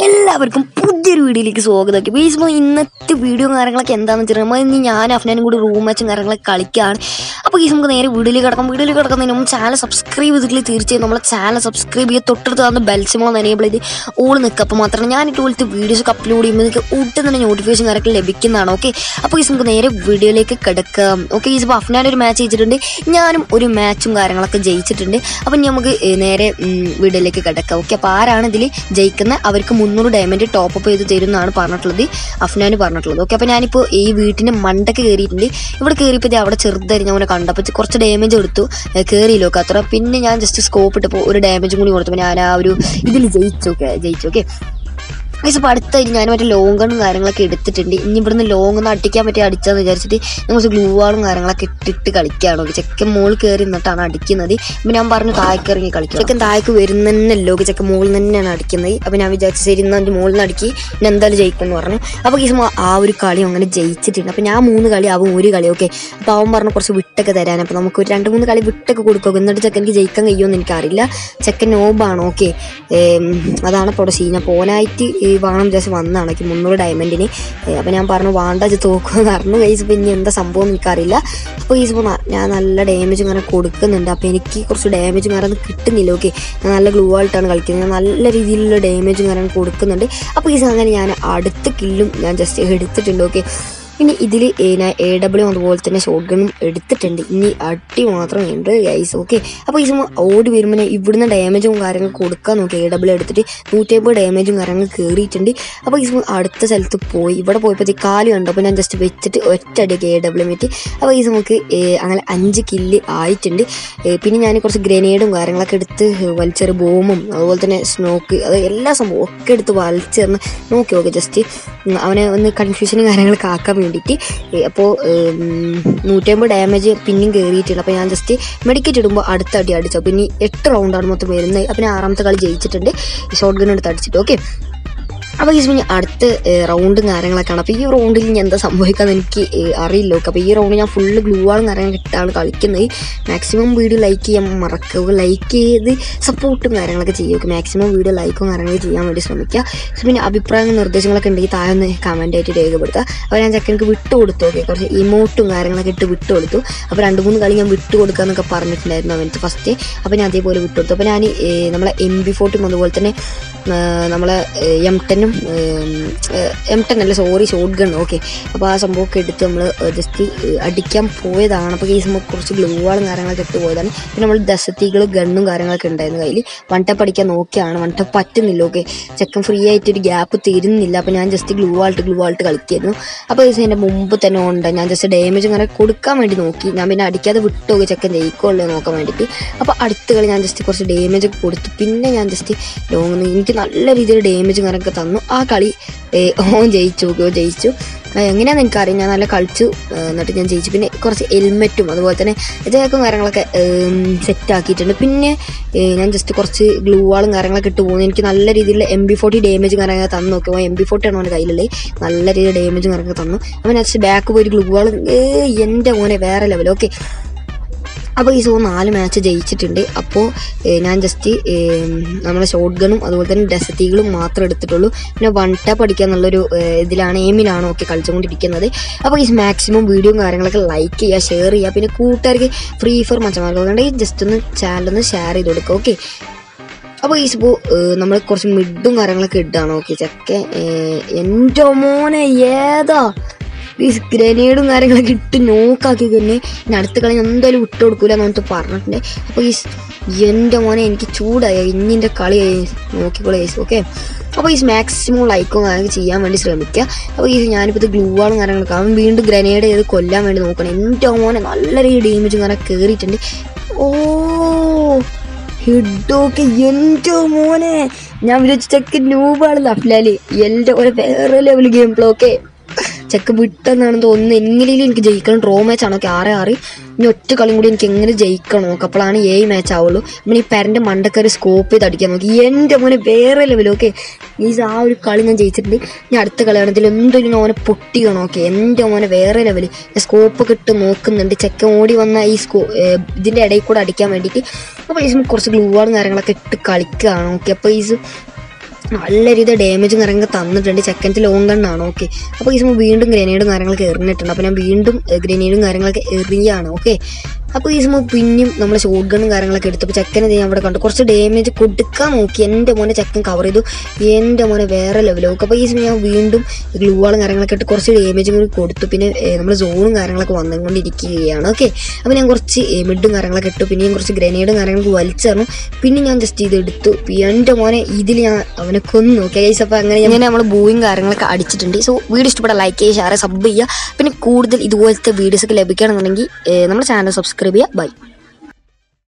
എല്ലാവർക്കും പുതിയൊരു വീഡിയോയിലേക്ക് സ്വാഗതം ഓക്കെ ബേസ് ഇന്നത്തെ വീഡിയോ കാര്യങ്ങളൊക്കെ എന്താണെന്ന് വെച്ചാൽ നമ്മൾ ഇന്ന് ഞാൻ അഫ്നാനും കൂടി റൂം മാച്ചും കാര്യങ്ങളൊക്കെ കളിക്കുകയാണ് അപ്പോൾ ഈ നമുക്ക് നേരെ വീഡിയോയിൽ കിടക്കാം വീഡിയോയിൽ കിടക്കുന്നതിന് മുമ്പ് ചാനൽ സബ്സ്ക്രൈബ് ചെയ്തിട്ടില്ല തീർച്ചയായും നമ്മളെ ചാനൽ സബ്സ്ക്രൈബ് ചെയ്യുക തൊട്ടടുത്ത് തന്ന ബെൽസിമോ എനേബിൾ ചെയ്ത് ഓൾ നിൽക്കുക അപ്പോൾ മാത്രമേ ഞാൻ ഇതുപോലത്തെ വീഡിയോസ് ഒക്കെ അപ്ലോഡ് ചെയ്യുമ്പോൾ നിങ്ങൾക്ക് ഒട്ടും തന്നെ നോട്ടിഫിക്കേഷൻ കാര്യങ്ങൾ ലഭിക്കുന്നതാണ് ഓക്കെ അപ്പോൾ ഈ നമുക്ക് നേരെ വീഡിയോയിലേക്ക് കിടക്കാം ഓക്കെ ഈ ഇപ്പോൾ അഫ്നാൻ ഒരു മാച്ച് ജയിച്ചിട്ടുണ്ട് ഞാനും ഒരു മാച്ചും കാര്യങ്ങളൊക്കെ ജയിച്ചിട്ടുണ്ട് അപ്പം ഇനി നമുക്ക് ഏ, നേരെ ഉം, വീഡിയോയിലേക്ക് കിടക്കാം ഓക്കെ അപ്പോൾ ആരാണ് ഇതിൽ ജയിക്കുന്നത് അവർക്ക് മുന്നൂറ് ഡയമണ്ട് ടോപ്പ് അപ്പ് ചെയ്ത് തരും എന്നാണ് പറഞ്ഞിട്ടുള്ളത് അഫ്നാന് പറഞ്ഞിട്ടുള്ളത് ഓക്കെ അപ്പോൾ ഞാനിപ്പോൾ ഈ വീട്ടിൻ്റെ മണ്ടക്ക് കയറിയിട്ടുണ്ട് ഇവിടെ കയറിയപ്പോൾ ദേ അവിടെ ചെറുതായി ഞാൻ അവനെ കണ്ടപ്പോൾ കുറച്ച് ഡാമേജ് കൊടുത്തു ഏ, കയറിയില്ലോ അത്ര പിന്നെ ഞാൻ ജസ്റ്റ് സ്കോപ്പ് ഇട്ടപ്പോൾ ഒരു ഡാമേജും കൂടി കൊടുത്തപ്പോൾ ഞാൻ ആ ഒരു ഇതിൽ ജയിച്ചു ഓക്കെ ജയിച്ചു ഓക്കെ ഗൈസ് അപ്പോൾ അടുത്തായിട്ട് ഞാൻ മറ്റേ ലോങ് ഗണ്ണും കാര്യങ്ങളൊക്കെ എടുത്തിട്ടുണ്ട് ഇനി ഇവിടുന്ന് ലോങ് ഒന്ന് അടിക്കാൻ പറ്റി അടിച്ചാന്ന് വിചാരിച്ചിട്ട് കുറച്ച് ഗ്ലൂ വാളും കാര്യങ്ങളൊക്കെ ഇട്ടിട്ട് കളിക്കുകയാണ് ഓക്കെ ചെക്കൻ മുകളിൽ കയറി നിന്നിട്ടാണ് അടിക്കുന്നത് അപ്പം ഞാൻ പറഞ്ഞു താഴേക്ക് ഇറങ്ങി കളിക്കും ചെക്കൻ താഴേക്ക് വരുന്നല്ലോ ചെക്കൻ മുകളിൽ തന്നെയാണ് അടിക്കുന്നത് അപ്പം ഞാൻ വിചാരിച്ചു ശരി എന്നാൽ എൻ്റെ മുകളിൽ നിന്ന് അടിക്കി ഞാൻ എന്തായാലും ജയിക്കുമെന്ന് പറഞ്ഞു അപ്പോൾ ഗൈസ് ആ ഒരു കളി അങ്ങനെ ജയിച്ചിട്ടുണ്ട് അപ്പം ഞാൻ മൂന്ന് കളി അവൻ ഒരു കളി ഓക്കെ അപ്പോൾ അവൻ പറഞ്ഞു കുറച്ച് വിട്ടൊക്കെ തരാൻ അപ്പോൾ നമുക്ക് ഒരു രണ്ട് മൂന്ന് കളി വിട്ടൊക്കെ കൊടുക്കും എന്നിട്ട് ചെക്കനിക്ക് ജയിക്കാൻ കഴിയുമെന്ന് എനിക്കറിയില്ല ചെക്കൻ നോബാണ് ഓക്കെ അതാണ് ഇപ്പോൾ സീൻ അപ്പോൾ ഓനായിട്ട് ഈ വേണം ജസ്റ്റ് വന്നതാണ് എനിക്ക് മുന്നൂറ് ഡയമണ്ടിന് അപ്പോൾ ഞാൻ പറഞ്ഞു വാണ്ട ഇത് തോക്കുമെന്ന് പറഞ്ഞു കൈസ് ഇപ്പോൾ ഇനി എന്താ സംഭവം എന്ന് എനിക്കറിയില്ല അപ്പോൾ ഈ ഇപ്പോൾ ഞാൻ നല്ല ഡാമേജ് ഇങ്ങനെ കൊടുക്കുന്നുണ്ട് അപ്പോൾ എനിക്ക് കുറച്ച് ഡാമേജ് ഇങ്ങനെ ഒന്നും കിട്ടുന്നില്ല ഓക്കെ ഞാൻ നല്ല ഗ്ലൂ ആയിട്ടാണ് കളിക്കുന്നത് ഞാൻ നല്ല രീതിയിലുള്ള ഡാമേജ് ഇങ്ങനെ കൊടുക്കുന്നുണ്ട് അപ്പോൾ ഈ അങ്ങനെ ഞാൻ അടുത്ത കില്ലും ഞാൻ ജസ്റ്റ് എടുത്തിട്ടുണ്ട് ഓക്കെ ഇനി ഇതിൽ ഞാൻ എ ഡബ്ല്യു അതുപോലെ തന്നെ ഷോർട്ട് ഗണ്ണും എടുത്തിട്ടുണ്ട് ഇനി അടി മാത്രമേ ഉണ്ട് ഗൈസ് ഓക്കെ അപ്പോൾ ഈ സമയം ഓടി വരുമ്പോൾ ഞാൻ ഇവിടുന്ന് ഡാമേജും കാര്യങ്ങളും കൊടുക്കാൻ നോക്കി എ ഡബ്ല്യു എടുത്തിട്ട് നൂറ്റമ്പത് ഡാമേജും കാര്യങ്ങളും കയറിയിട്ടുണ്ട് അപ്പോൾ ഈ സമയം അടുത്ത സ്ഥലത്ത് പോയി ഇവിടെ പോയപ്പോൾ കാല് കണ്ടു അപ്പോൾ ഞാൻ ജസ്റ്റ് വെച്ചിട്ട് ഒറ്റയടിയൊക്കെ എ ഡബ്ല്യു പറ്റി അപ്പോൾ ഈ നമുക്ക് അങ്ങനെ അഞ്ച് കില്ല് ആയിട്ടുണ്ട് ഏ, പിന്നെ ഞാൻ കുറച്ച് ഗ്രനേഡും കാര്യങ്ങളൊക്കെ എടുത്ത് വലിച്ചെറി ബോമും അതുപോലെ തന്നെ സ്നോക്ക് അത് എല്ലാ സംഭവം ഒക്കെ എടുത്ത് വലിച്ചെറിഞ്ഞ് നോക്കി നോക്കി ജസ്റ്റ് അവനെ ഒന്ന് കൺഫ്യൂഷനും കാര്യങ്ങളൊക്കെ ആക്കാൻ വേണ്ടിയിട്ട് അപ്പോൾ നൂറ്റമ്പത് ഡാമേജ് പിന്നെയും കയറിയിട്ടുണ്ട് അപ്പോൾ ഞാൻ ജസ്റ്റ് മെഡിക്കറ്റ് ഇടുമ്പോൾ അടുത്ത അടി അടിച്ചു അപ്പോൾ ഇനി എട്ട് റൗണ്ടാണ് മൊത്തം വരുന്നത് അപ്പോൾ ഞാൻ ആറാമത്തെ കളി ജയിച്ചിട്ടുണ്ട് ഷോർട്ട് ഗൺ എടുത്ത് അടിച്ചിട്ട് ഓക്കെ അപ്പോൾ ഈ സമയം അടുത്ത റൗണ്ടും കാര്യങ്ങളൊക്കെയാണ് അപ്പോൾ ഈ റൗണ്ടിൽ ഇനി എന്താ സംഭവിക്കാന്ന് എനിക്ക് ഏഹ്, അറിയില്ല ഓക്കെ അപ്പോൾ ഈ റൗണ്ട് ഞാൻ ഫുള്ള് ഗ്ലൂ ആളും കാര്യങ്ങളൊക്കെ ഇട്ടാണ് കളിക്കുന്നത് മാക്സിമം വീഡിയോ ലൈക്ക് ചെയ്യാൻ മറക്കുക ലൈക്ക് ചെയ്ത് സപ്പോർട്ടും കാര്യങ്ങളൊക്കെ ചെയ്യുക മാക്സിമം വീഡിയോ ലൈക്കും കാര്യങ്ങളൊക്കെ ചെയ്യാൻ വേണ്ടി ശ്രമിക്കുക So, പിന്നെ അഭിപ്രായങ്ങളും നിർദ്ദേശങ്ങളൊക്കെ ഉണ്ടെങ്കിൽ താഴെ ഒന്ന് കമൻ്റ് ആയിട്ട് രേഖപ്പെടുത്തുക അപ്പോൾ ഞാൻ ചെക്കനക്ക് വിട്ടു കൊടുത്തു ഓക്കെ കുറച്ച് ഇമോട്ടും കാര്യങ്ങളൊക്കെ ഇട്ട് വിട്ടു കൊടുത്തു അപ്പോൾ രണ്ട് മൂന്ന് കളി ഞാൻ വിട്ടു കൊടുക്കാന്നൊക്കെ പറഞ്ഞിട്ടുണ്ടായിരുന്നു അവൻ്റെ ഫസ്റ്റ് അപ്പോൾ ഞാൻ അതേപോലെ വിട്ടു കൊടുത്തു അപ്പോൾ ഞാൻ ഏഹ്, നമ്മളെ എം ബി ഫോർട്ടും അതുപോലെ തന്നെ ഏഹ്, നമ്മളെ എം ടെന്നും എം ടെൻ അല്ല സോറി ഷോർട്ട് ഗൺ ഓക്കെ അപ്പോൾ ആ സംഭവമൊക്കെ എടുത്ത് നമ്മൾ ജസ്റ്റ് അടിക്കാൻ പോയതാണ് അപ്പോൾ ഈ സംഭവം കുറച്ച് ഗ്ലൂവാളും കാര്യങ്ങളൊക്കെ ഇട്ട് പോയതാണ് പിന്നെ നമ്മൾ ദശത്തികൾ ഗണ്ണും കാര്യങ്ങളൊക്കെ ഉണ്ടായിരുന്നു കയ്യിൽ വൺ ടപ്പ് അടിക്കാൻ നോക്കിയാണ് വൺ ടപ്പ് പറ്റുന്നില്ല ഓക്കെ ചെക്കൻ ഫ്രീ ആയിട്ട് ഒരു ഗ്യാപ്പ് തരുന്നില്ല അപ്പോൾ ഞാൻ just gloo alt gloo alt കളിക്കായിരുന്നു അപ്പോൾ ഈ എൻ്റെ മുമ്പ് തന്നെ ഉണ്ട് ഞാൻ ജസ്റ്റ് ഡാമേജ് ഇങ്ങനെ കൊടുക്കാൻ വേണ്ടി നോക്കി ഞാൻ പിന്നെ അടിക്കാതെ വിട്ടു ചെക്കൻ ജയിക്കുള്ളൂ നോക്കാൻ വേണ്ടിയിട്ട് അപ്പോൾ അടുത്ത കളി ഞാൻ ജസ്റ്റ് കുറച്ച് ഡാമേജ് ഒക്കെ കൊടുത്തു പിന്നെ ഞാൻ ജസ്റ്റ് ലോങ് എനിക്ക് നല്ല രീതിയിൽ ഡാമേജ് കാര്യമൊക്കെ തന്നു ആ കളി ഏ, ഓൻ ജയിച്ചു ഓ ജയിച്ചു ആ, എങ്ങനെയാണെന്ന് എനിക്കറിയാം ഞാൻ നല്ല കളിച്ചു ആ, എന്നിട്ട് ഞാൻ ജയിച്ചു പിന്നെ കുറച്ച് ഹെൽമെറ്റും അതുപോലെ തന്നെ ജാക്കും കാര്യങ്ങളൊക്കെ സെറ്റ് ആക്കിയിട്ടുണ്ട് പിന്നെ ഏ, ഞാൻ ജസ്റ്റ് കുറച്ച് ഗ്ലൂ വാളും കാര്യങ്ങളൊക്കെ ഇട്ട് പോകുന്നു എനിക്ക് നല്ല രീതിയിലുള്ള എം ബി ഫോർട്ടി ഡാമേജ് കാര്യങ്ങളൊക്കെ തന്നു നോക്കുമ്പോൾ എം ബി ഫോർട്ടി ആണ് അവൻ്റെ കയ്യിലുള്ളത് നല്ല രീതിയിൽ ഡാമേജും കാര്യങ്ങളൊക്കെ തന്നു അവൻ ജസ്റ്റ് ബാക്ക് പോയി ഗ്ലൂ വാൾ എൻ്റെ മോനെ വേറെ ലെവൽ ഓക്കെ അപ്പോൾ ഈ സോ നാല് മാച്ച് ജയിച്ചിട്ടുണ്ട് അപ്പോൾ ഞാൻ ജസ്റ്റ് നമ്മളെ ഷോർട്ട് ഗണും അതുപോലെ തന്നെ ഡെസത്തികളും മാത്രം എടുത്തിട്ടുള്ളൂ പിന്നെ വൺ ടാപ്പ് അടിക്കുക എന്നുള്ളൊരു ഏഹ്, ഇതിലാണ് എയിമിലാണ് ഒക്കെ കളിച്ചുകൊണ്ടിരിക്കുന്നത് അപ്പോൾ ഈ മാക്സിമം വീഡിയോയും കാര്യങ്ങളൊക്കെ ലൈക്ക് ചെയ്യുക ഷെയർ ചെയ്യുക പിന്നെ കൂട്ടുകാർക്ക് ഫ്രീ ഫയർ മച്ചന്മാർക്ക് അതുകൊണ്ട് ജസ്റ്റ് ഒന്ന് ചാനലൊന്ന് ഷെയർ ചെയ്ത് കൊടുക്കുക ഓക്കെ അപ്പോൾ ഈ ഇപ്പോൾ നമ്മൾ കുറച്ച് മിഡും കാര്യങ്ങളൊക്കെ ഇട്ടാണ് ഓക്കെ ചക്ക എൻ്റെ മോനെ ഏതാ ഈ ഗ്രനേഡും കാര്യങ്ങളൊക്കെ ഇട്ട് നോക്കാക്കി തന്നെ ഞാൻ അടുത്ത കളി ഞാൻ എന്തായാലും വിട്ടു കൊടുക്കൂല എന്ന് പറഞ്ഞിട്ട് പറഞ്ഞിട്ടുണ്ട് അപ്പോൾ ഈ എൻ്റെ മോനെ എനിക്ക് ചൂടായി ഇന്നിൻ്റെ കളി നോക്കിക്കോളെ ഓക്കെ അപ്പോൾ ഈ മാക്സിമം ലൈക്കും കാര്യങ്ങൾ ചെയ്യാൻ വേണ്ടി ശ്രമിക്കുക അപ്പോൾ ഈ ഞാനിപ്പോൾ ഇത് ഗ്ലൂ ആളും കാര്യങ്ങളൊക്കെ അവൻ വീണ്ടും ഗ്രനേഡ് ചെയ്ത് കൊല്ലാൻ വേണ്ടി നോക്കണം എൻ്റെ മോനെ നല്ല രീതിയിൽ ഡാമേജും കാരണം കയറിയിട്ടുണ്ട് ഓ ഹെഡൊക്കെ എൻ്റെ മോനെ ഞാൻ വിചാരിച്ച ചെക്ക് നൂബാണ് അഫ്ലാല് എൻ്റെ ഒരു വേറെ level game play okay check വിട്ടെന്നാണ് തോന്നുന്നത് എങ്ങനെയും എനിക്ക് ജയിക്കണം ഡ്രോ മാച്ച് ആണോ ഒക്കെ ആറ് ആറ് ഇനി ഒറ്റ കളിയും കൂടി എനിക്ക് എങ്ങനെ ജയിക്കണം നോക്ക് അപ്പോഴാണ് ഏഴ് മാച്ച് ആവുള്ളൂ നമ്മൾ ഈ പെരൻ്റെ മണ്ടക്കറി സ്കോപ്പ് ചെയ്ത് അടിക്കാൻ നോക്കി എൻ്റെ മോനെ വേറെ ലെവൽ ഓക്കെ ഈ ആ ഒരു കളി ഞാൻ ജയിച്ചിട്ടുണ്ട് ഞാൻ അടുത്ത കളിയാണെങ്കിൽ എന്തെങ്കിലും ഞാൻ ഓനെ പൊട്ടിക്കണം ഓക്കെ എൻ്റെ മോനെ വേറെ ലെവൽ ഞാൻ സ്കോപ്പ് ഇട്ട് നോക്കുന്നുണ്ട് ചെക്കൻ ഓടി വന്ന ഈ സ്കോ ഏർ ഇതിൻ്റെ ഇടയിൽ കൂടെ അടിക്കാൻ വേണ്ടിയിട്ട് അപ്പോൾ ഈ കുറച്ച് ഗ്ലൂ വാളും കാര്യങ്ങളൊക്കെ ഇട്ട് കളിക്കുകയാണ് ഓക്കെ അപ്പോൾ ഈ നല്ല രീതി ഡാമേജും കാര്യങ്ങളൊക്കെ തന്നിട്ടുണ്ട് സെക്കൻഡ് ലോങ് ഗണ്ണാണ് ഓക്കെ അപ്പോൾ ഈ സമയം വീണ്ടും ഗ്രനേഡും കാര്യങ്ങളൊക്കെ എറിഞ്ഞിട്ടുണ്ട് അപ്പോൾ ഞാൻ വീണ്ടും ഗ്രനേഡും കാര്യങ്ങളൊക്കെ എറിയാണ് ഓക്കെ അപ്പോൾ ഈ സമയം പിന്നെയും നമ്മൾ ഷോട്ട് ഗണ്ണും കാര്യങ്ങളൊക്കെ എടുത്തപ്പോൾ ചെക്കനെ ഞാൻ അവിടെ കണ്ടു കുറച്ച് ഡാമേജ് കൊടുക്കാൻ നോക്കി എൻ്റെ മോനെ ചെക്കൻ കവർ ചെയ്തു എൻ്റെ മോനെ വേറെ ലെവലാവും അപ്പോൾ ഈ സമയം ഞാൻ വീണ്ടും ഗ്ലൂവാളും കാര്യങ്ങളൊക്കെ ഇട്ട് കുറച്ച് ഡാമേജും കൂടി കൊടുത്തു പിന്നെ നമ്മൾ സോണും കാര്യങ്ങളൊക്കെ വന്നുകൊണ്ടിരിക്കുകയാണ് ഓക്കെ അപ്പോൾ ഞാൻ കുറച്ച് മിഡും കാര്യങ്ങളൊക്കെ ഇട്ടു പിന്നെ ഞാൻ കുറച്ച് ഗ്രനേഡും കാര്യങ്ങളൊക്കെ വലിച്ചെറിഞ്ഞു പിന്നെ ഞാൻ ജസ്റ്റ് ഇത് എടുത്തു പിന്നെ എൻ്റെ മോനെ ഇതിൽ ഞാൻ അവനെ കൊന്നു ഓക്കെ ഗൈസ് അപ്പോൾ അങ്ങനെ ഇങ്ങനെ നമ്മൾ ബൂയും കാര്യങ്ങളൊക്കെ അടിച്ചിട്ടുണ്ട് സോ വീഡിയോ ഇഷ്ടപ്പെട്ട ലൈക്ക് ചെയ്യുക ഷെയർ സബ് ചെയ്യുക പിന്നെ കൂടുതൽ ഇതുപോലത്തെ വീഡിയോസ് ഒക്കെ ലഭിക്കുകയാണെന്നുണ്ടെങ്കിൽ ഏഹ് നമ്മുടെ ചാനൽ സബ്സ്ക്രൈബ് ചെയ്യുക ബൈ